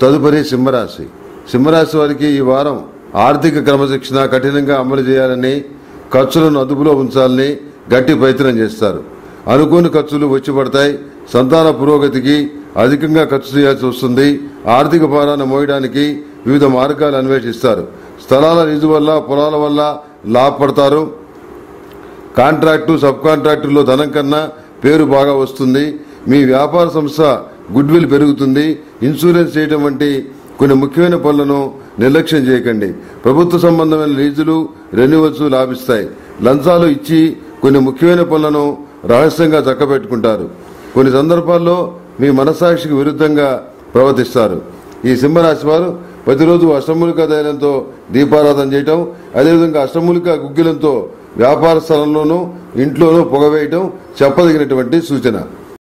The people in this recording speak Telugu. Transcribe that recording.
తదుపరి సింహరాశి సింహరాశి వారికి ఈ వారం ఆర్థిక క్రమశిక్షణ కఠినంగా అమలు చేయాలని ఖర్చులను అదుపులో ఉంచాలని గట్టి ప్రయత్నం చేస్తారు అనుకోని ఖర్చులు వచ్చి పడతాయి సంతాన పురోగతికి అధికంగా ఖర్చు చేయాల్సి వస్తుంది ఆర్థిక భారాన్ని మోయడానికి వివిధ మార్గాలు అన్వేషిస్తారు స్థలాల లీజు వల్ల పొలాల వల్ల లాభపడతారు కాంట్రాక్టు సబ్ కాంట్రాక్టులో ధనం కన్నా పేరు బాగా వస్తుంది మీ వ్యాపార సంస్థ గుడ్ విల్ పెరుగుతుంది ఇన్సూరెన్స్ చేయడం వంటి కొన్ని ముఖ్యమైన పనులను నిర్లక్ష్యం చేయకండి ప్రభుత్వ సంబంధమైన లీజులు రెన్యువల్స్ లాభిస్తాయి లంచాలు ఇచ్చి కొన్ని ముఖ్యమైన పనులను రహస్యంగా చక్కబెట్టుకుంటారు కొన్ని సందర్భాల్లో మీ మనసాక్షికి విరుద్ధంగా ప్రవర్తిస్తారు ఈ సింహరాశి వారు ప్రతిరోజు అష్టమూలిక ధైర్యంతో దీపారాధన చేయటం అదేవిధంగా అష్టమూలిక గుగ్గిలంతో వ్యాపార స్థలంలోనూ ఇంట్లోనూ పొగవేయటం చెప్పదగినటువంటి సూచన